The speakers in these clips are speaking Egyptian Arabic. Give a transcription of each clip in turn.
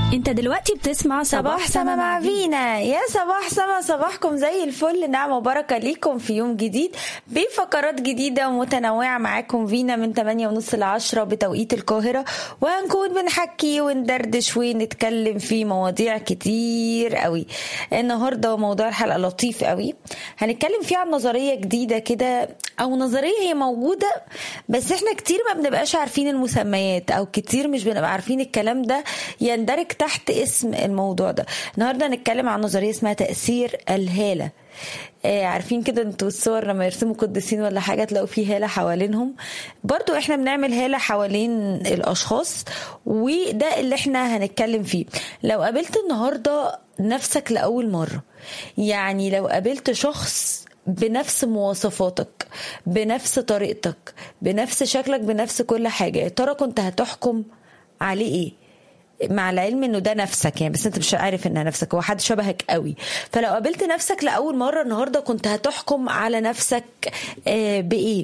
انت دلوقتي بتسمع صباح سما مع فينا يا صباح سما صباحكم زي الفل نعمة وبركة ليكم في يوم جديد بفقرات جديدة ومتنوعة معاكم فينا من 8 ونص ل 10 بتوقيت القاهرة وهنكون بنحكي وندردش ونتكلم في مواضيع كتير قوي النهاردة موضوع الحلقة لطيف قوي هنتكلم فيه عن نظرية جديدة كده او نظرية هي موجودة بس احنا كتير ما بنبقاش عارفين المسميات او كتير مش بنبقى عارفين الكلام ده يندرج تحت اسم الموضوع ده النهارده هنتكلم عن نظريه اسمها تاثير الهاله آه عارفين كده انتوا الصور لما يرسموا قديسين ولا حاجه تلاقوا فيه هاله حوالينهم برضو احنا بنعمل هاله حوالين الاشخاص وده اللي احنا هنتكلم فيه لو قابلت النهارده نفسك لاول مره يعني لو قابلت شخص بنفس مواصفاتك بنفس طريقتك بنفس شكلك بنفس كل حاجه يا ترى كنت هتحكم عليه ايه مع العلم انه ده نفسك يعني بس انت مش عارف انها نفسك هو حد شبهك قوي فلو قابلت نفسك لاول مره النهارده كنت هتحكم على نفسك بايه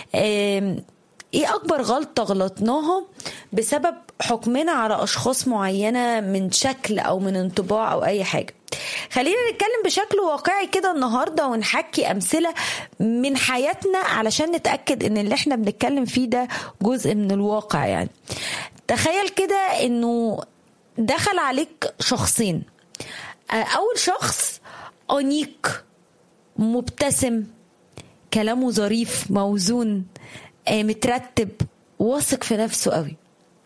ايه اكبر غلطه غلطناها بسبب حكمنا على اشخاص معينه من شكل او من انطباع او اي حاجه خلينا نتكلم بشكل واقعي كده النهارده ونحكي امثله من حياتنا علشان نتاكد ان اللي احنا بنتكلم فيه ده جزء من الواقع يعني تخيل كده انه دخل عليك شخصين اول شخص انيق مبتسم كلامه ظريف موزون مترتب واثق في نفسه قوي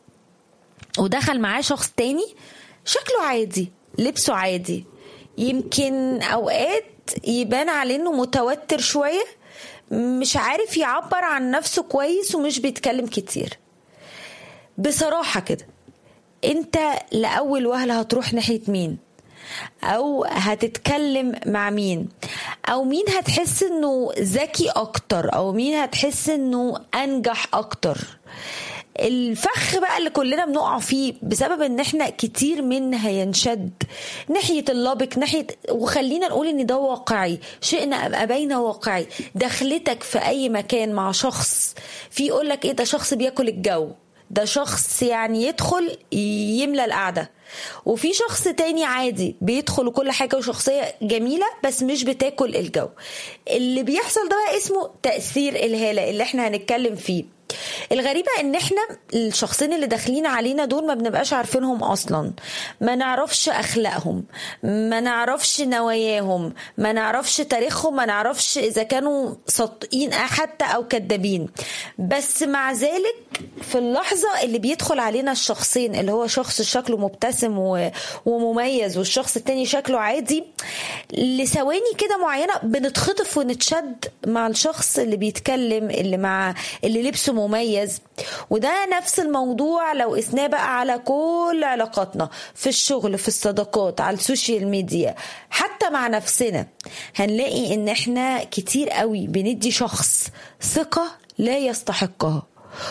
ودخل معاه شخص تاني شكله عادي لبسه عادي يمكن اوقات يبان عليه انه متوتر شويه مش عارف يعبر عن نفسه كويس ومش بيتكلم كتير بصراحة كده انت لأول وهلة هتروح ناحية مين او هتتكلم مع مين او مين هتحس انه ذكي اكتر او مين هتحس انه انجح اكتر الفخ بقى اللي كلنا بنقع فيه بسبب ان احنا كتير منها ينشد ناحيه اللبق ناحيه وخلينا نقول ان ده واقعي شئنا ام ابينا واقعي دخلتك في اي مكان مع شخص في يقول لك ايه ده شخص بياكل الجو ده شخص يعني يدخل يملى القعده وفي شخص تاني عادي بيدخل وكل حاجه وشخصيه جميله بس مش بتاكل الجو اللي بيحصل ده بقى اسمه تاثير الهاله اللي احنا هنتكلم فيه الغريبة ان احنا الشخصين اللي داخلين علينا دول ما بنبقاش عارفينهم اصلا ما نعرفش اخلاقهم ما نعرفش نواياهم ما نعرفش تاريخهم ما نعرفش اذا كانوا صادقين حتى او كذابين بس مع ذلك في اللحظة اللي بيدخل علينا الشخصين اللي هو شخص شكله مبتسم ومميز والشخص التاني شكله عادي لثواني كده معينة بنتخطف ونتشد مع الشخص اللي بيتكلم اللي مع اللي لبسه مميز وده نفس الموضوع لو قسناه بقى على كل علاقاتنا في الشغل في الصداقات على السوشيال ميديا حتى مع نفسنا هنلاقي ان احنا كتير قوي بندي شخص ثقة لا يستحقها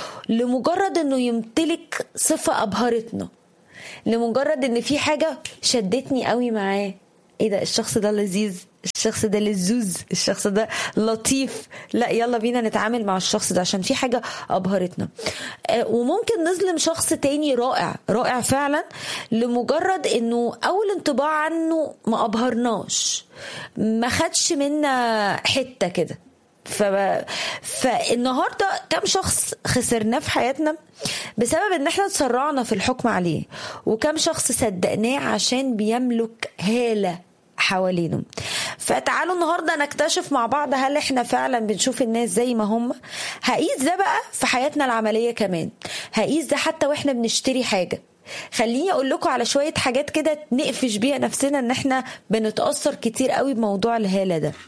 لمجرد انه يمتلك صفة ابهرتنا لمجرد ان في حاجة شدتني قوي معاه ايه ده الشخص ده لذيذ الشخص ده لزوز الشخص ده لطيف لا يلا بينا نتعامل مع الشخص ده عشان في حاجة أبهرتنا وممكن نظلم شخص تاني رائع رائع فعلا لمجرد انه اول انطباع عنه ما أبهرناش ما خدش منا حتة كده ف... فالنهارده كم شخص خسرناه في حياتنا بسبب ان احنا اتسرعنا في الحكم عليه وكم شخص صدقناه عشان بيملك هاله حوالينه فتعالوا النهارده نكتشف مع بعض هل احنا فعلا بنشوف الناس زي ما هم هقيس ده بقى في حياتنا العمليه كمان هقيس ده حتى واحنا بنشتري حاجه خليني اقول لكم على شويه حاجات كده نقفش بيها نفسنا ان احنا بنتاثر كتير قوي بموضوع الهاله ده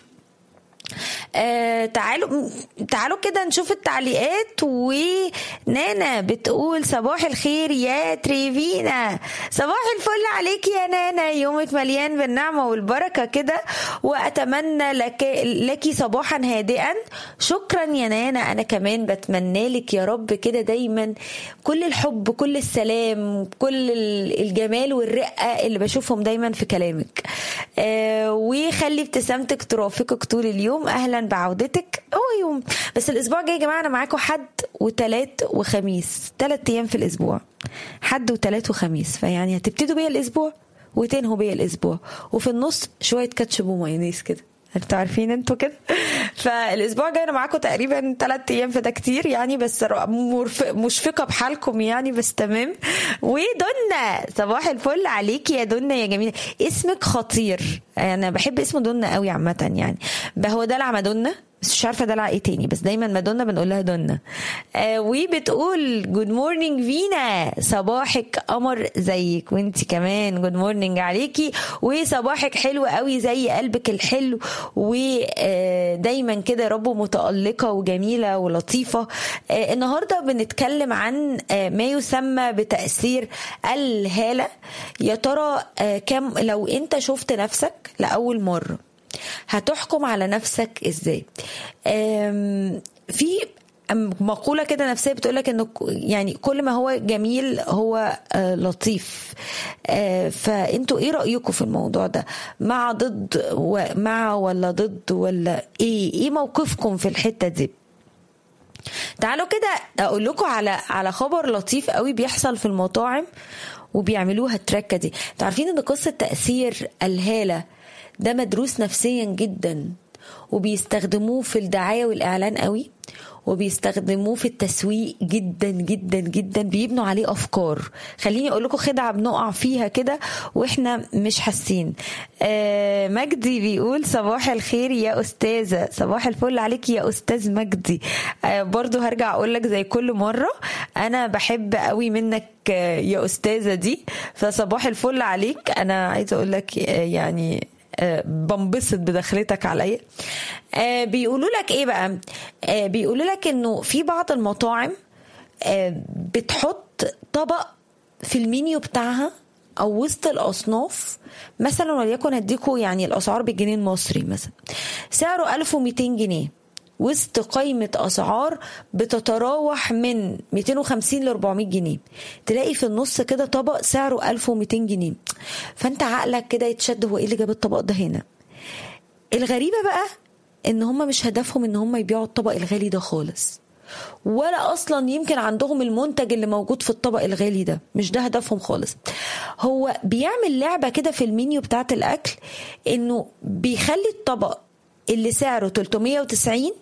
آه تعالوا تعالوا كده نشوف التعليقات ونانا بتقول صباح الخير يا تريفينا صباح الفل عليك يا نانا يومك مليان بالنعمة والبركة كده وأتمنى لك لك صباحا هادئا شكرا يا نانا أنا كمان بتمنى لك يا رب كده دايما كل الحب كل السلام كل الجمال والرقة اللي بشوفهم دايما في كلامك آه وخلي ابتسامتك ترافقك طول اليوم أهلا سرورا بعودتك هو يوم بس الاسبوع الجاي يا جماعه انا معاكم حد وتلات وخميس تلات ايام في الاسبوع حد وتلات وخميس فيعني هتبتدوا بيا الاسبوع وتنهوا بيا الاسبوع وفي النص شويه كاتشب ومايونيز كده انتوا عارفين انتوا كده فالاسبوع الجاي انا معاكم تقريبا ثلاث ايام فده كتير يعني بس مرف- مشفقه بحالكم يعني بس تمام ودنا صباح الفل عليكي يا دنا يا جميله اسمك خطير انا بحب اسم دنا قوي عامه يعني بقى هو دلع مادونا بس مش عارفه دلع ايه تاني بس دايما مادونا بنقول لها دنا آه وبتقول جود مورنينج فينا صباحك قمر زيك وانت كمان جود مورنينج عليكي وصباحك حلو قوي زي قلبك الحلو ودايما كده رب متألقة وجميلة ولطيفة آه النهاردة بنتكلم عن آه ما يسمى بتأثير الهالة يا ترى آه كم لو انت شفت نفسك لأول مرة هتحكم على نفسك ازاي آم، في مقولة كده نفسية بتقولك انه ك- يعني كل ما هو جميل هو آه، لطيف آه، فانتوا ايه رأيكم في الموضوع ده مع ضد ومع ولا ضد ولا ايه ايه موقفكم في الحتة دي تعالوا كده اقول لكم على على خبر لطيف قوي بيحصل في المطاعم وبيعملوها التركه دي انتوا عارفين ان قصه تاثير الهاله ده مدروس نفسيا جدا وبيستخدموه في الدعايه والاعلان قوي وبيستخدموه في التسويق جدا جدا جدا بيبنوا عليه افكار خليني اقول لكم خدعه بنقع فيها كده واحنا مش حاسين آه مجدي بيقول صباح الخير يا استاذه صباح الفل عليك يا استاذ مجدي آه برضو هرجع اقول لك زي كل مره انا بحب قوي منك آه، يا استاذه دي فصباح الفل عليك انا عايزه اقول لك آه، يعني آه، بنبسط بدخلتك عليا آه، بيقولوا لك ايه بقى آه، بيقولوا لك انه في بعض المطاعم آه، بتحط طبق في المنيو بتاعها او وسط الاصناف مثلا وليكن اديكوا يعني الاسعار بالجنيه المصري مثلا سعره 1200 جنيه وسط قائمة أسعار بتتراوح من 250 ل 400 جنيه تلاقي في النص كده طبق سعره 1200 جنيه فأنت عقلك كده يتشد هو إيه اللي جاب الطبق ده هنا الغريبة بقى إن هم مش هدفهم إن هم يبيعوا الطبق الغالي ده خالص ولا اصلا يمكن عندهم المنتج اللي موجود في الطبق الغالي ده مش ده هدفهم خالص هو بيعمل لعبه كده في المنيو بتاعه الاكل انه بيخلي الطبق اللي سعره 390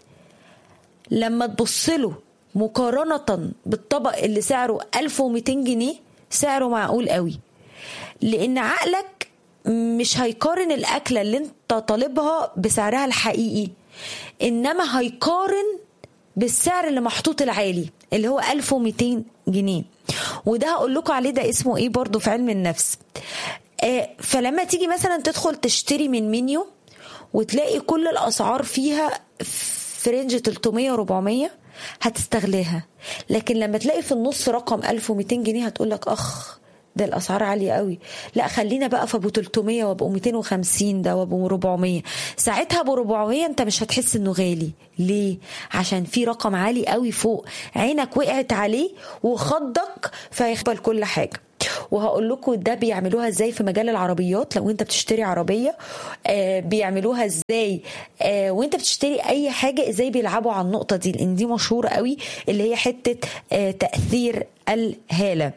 لما تبص له مقارنة بالطبق اللي سعره 1200 جنيه سعره معقول قوي لأن عقلك مش هيقارن الأكلة اللي انت طالبها بسعرها الحقيقي إنما هيقارن بالسعر اللي محطوط العالي اللي هو 1200 جنيه وده هقول لكم عليه ده اسمه ايه برضو في علم النفس آه فلما تيجي مثلا تدخل تشتري من منيو وتلاقي كل الاسعار فيها في رينج 300 و400 هتستغلاها لكن لما تلاقي في النص رقم 1200 جنيه هتقول لك اخ ده الاسعار عاليه قوي لا خلينا بقى في ابو 300 وابو 250 ده وابو 400 ساعتها ابو 400 انت مش هتحس انه غالي ليه عشان في رقم عالي قوي فوق عينك وقعت عليه وخضك فيقبل كل حاجه وهقول لكم ده بيعملوها ازاي في مجال العربيات لو انت بتشتري عربيه آه بيعملوها ازاي آه وانت بتشتري اي حاجه ازاي بيلعبوا على النقطه دي لان دي مشهوره قوي اللي هي حته آه تاثير الهاله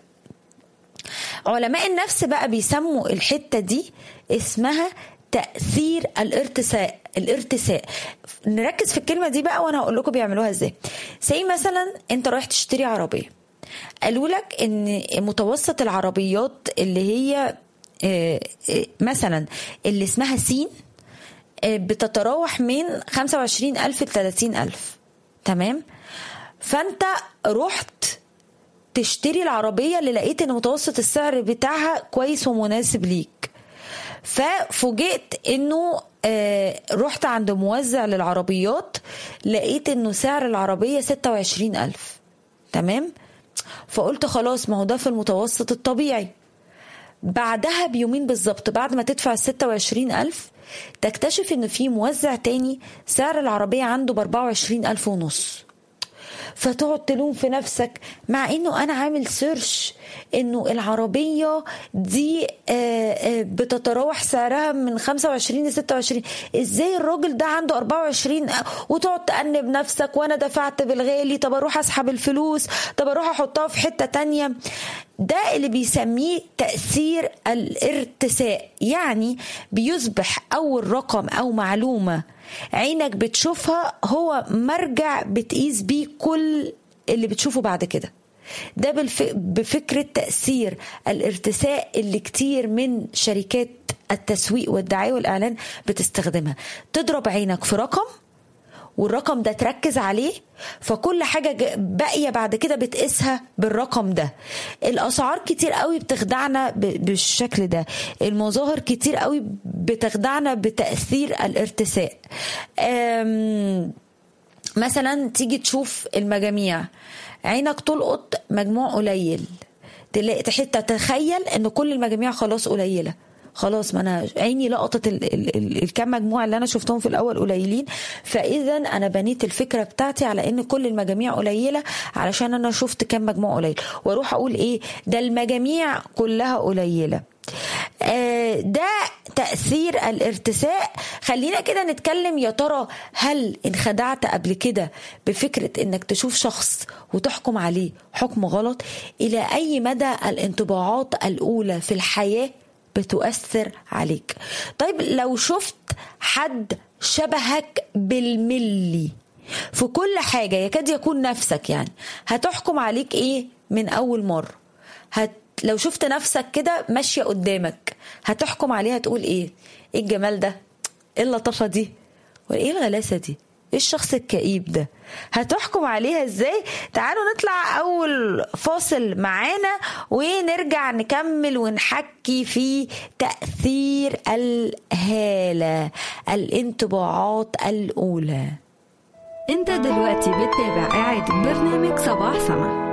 علماء النفس بقى بيسموا الحته دي اسمها تاثير الارتساء الارتساء نركز في الكلمه دي بقى وانا هقول لكم بيعملوها ازاي زي مثلا انت رايح تشتري عربيه قالوا لك ان متوسط العربيات اللي هي مثلا اللي اسمها سين بتتراوح من 25 ألف ل 30 ألف تمام فانت رحت تشتري العربية اللي لقيت ان متوسط السعر بتاعها كويس ومناسب ليك ففوجئت انه آه رحت عند موزع للعربيات لقيت انه سعر العربية 26 ألف تمام فقلت خلاص ما هو ده في المتوسط الطبيعي بعدها بيومين بالظبط بعد ما تدفع ال 26 ألف تكتشف ان في موزع تاني سعر العربية عنده ب 24 ألف ونص فتقعد تلوم في نفسك مع انه انا عامل سيرش انه العربيه دي بتتراوح سعرها من 25 ل 26 ازاي الراجل ده عنده 24 وتقعد تأنب نفسك وانا دفعت بالغالي طب اروح اسحب الفلوس طب اروح احطها في حته تانية ده اللي بيسميه تأثير الارتساء يعني بيصبح أول رقم أو معلومة عينك بتشوفها هو مرجع بتقيس بيه كل اللي بتشوفه بعد كده ده بفكرة تأثير الارتساء اللي كتير من شركات التسويق والدعاية والإعلان بتستخدمها تضرب عينك في رقم والرقم ده تركز عليه فكل حاجة باقية بعد كده بتقيسها بالرقم ده الأسعار كتير قوي بتخدعنا بالشكل ده المظاهر كتير قوي بتخدعنا بتأثير الارتساء مثلا تيجي تشوف المجاميع عينك تلقط مجموع قليل تلاقي تتخيل ان كل المجاميع خلاص قليله خلاص ما انا عيني لقطت الكام مجموعه اللي انا شفتهم في الاول قليلين فاذا انا بنيت الفكره بتاعتي على ان كل المجاميع قليله علشان انا شفت كام مجموع قليل واروح اقول ايه ده المجاميع كلها قليله ده تأثير الارتساء خلينا كده نتكلم يا ترى هل انخدعت قبل كده بفكرة انك تشوف شخص وتحكم عليه حكم غلط الى اي مدى الانطباعات الاولى في الحياة بتؤثر عليك طيب لو شفت حد شبهك بالملي في كل حاجة يكاد يكون نفسك يعني هتحكم عليك ايه من اول مرة هت لو شفت نفسك كده ماشية قدامك هتحكم عليها تقول ايه ايه الجمال ده ايه اللطافة دي وايه الغلاسة دي ايه الشخص الكئيب ده هتحكم عليها ازاي تعالوا نطلع اول فاصل معانا ونرجع نكمل ونحكي في تأثير الهالة الانطباعات الاولى انت دلوقتي بتتابع اعادة برنامج صباح سما